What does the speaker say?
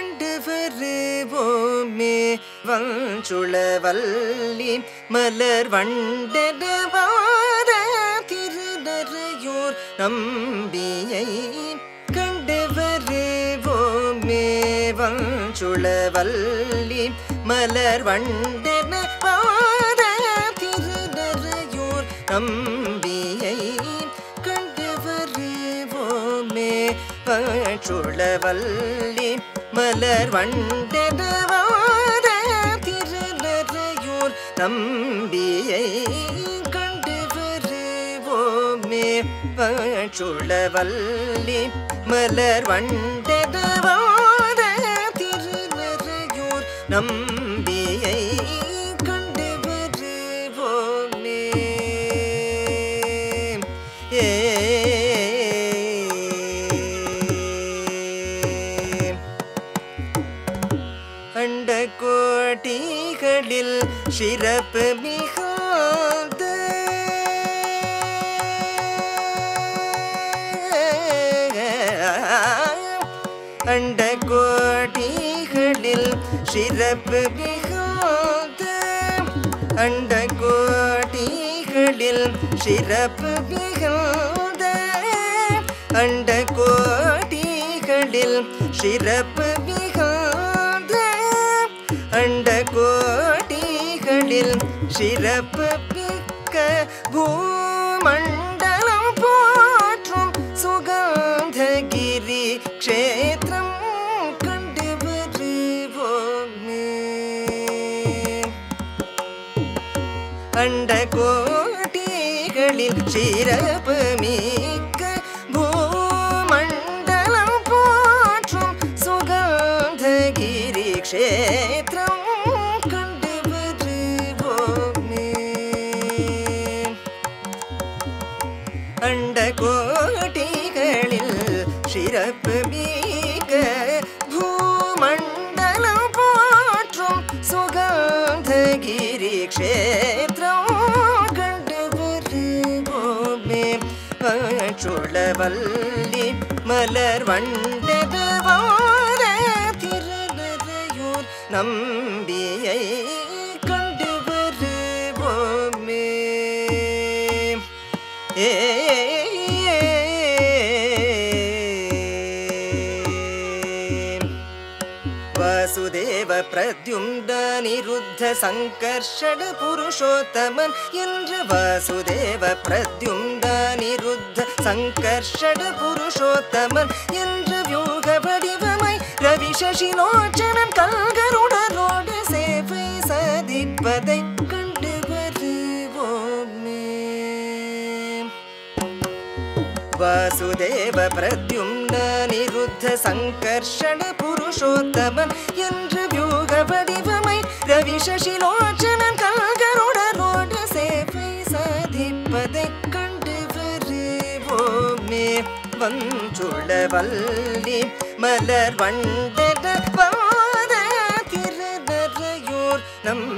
கண்டு வருவோமே வஞ்சுளவல்லி மலர் வண்டனவாத திருநறையூர் நம்பியை கண்டு வருவோமே வஞ்சுளவல்லி மலர் வண்டனவாத திருநறையூர் நம்பியை கண்டு வருவோமே பச்சுளவல்லி மலர் வண்டனவாத திருநறையூர் நம்பியை கண்டு வருவோமே பச்சுளவல்லி மலர் வண்டனவாத திருநறையூர் நம்பியை கண்டு வருவோமே ஏ அண்ட கோட்டிகளில் சிறப்பு மிகாத அண்ட கோட்டிகளில் சிறப்பு மிகாத அண்ட கோட்டிகளில் சிறப்பு மிகாத அண்ட கோட்டிகளில் சிறப்பு மிகாத அண்ட கோட்டிகளில் சிறப்பு மிக்க பூமண்டலம் போற்றும் சுகந்தகிரி க்ஷேத்திரம் கண்டு வருவோமே அண்ட கோட்டிகளில் சிறப்பு மிக்க பூமண்டலம் போற்றும் சுகந்தகிரி க்ஷேத்திரம் கண்டு வருவோமே அண்ட கோட்டிகளில் சிறப்பு மிக பூமண்டலம் போற்றும் சுகந்தகிரி க்ஷேத்திரம் கண்டு வருவோமே பச்சுளவல்லி மலர் வண்டதவார திருநறையூர் நம்பியை கண்டு வருவோமே ஏ வாசுதேவ பிரத்யும்ன நிருத்த சங்கர்ஷண புருஷோத்தமன் என்று வாசுதேவ பிரத்யும்ன நிருத்த சங்கர்ஷண புருஷோத்தமன் என்று வியூக வடிவமை ரவி சசிலோச்சனன் கல்கருடரோடு சேவை சதிப்பதை கண்டு வருவோமே வாசுதேவ பிரத்யும்ன நிருத்த சங்கர்ஷண புருஷோத்தமன் என்று வியூக வடிவமை ரவி சசிலோச்சனன் கல்கருடரோடு சேவை சாதிப்பதை கண்டு வருவோமே வஞ்சுளவல்லி மலர் வண்டத வாத திருநறையூர் நம்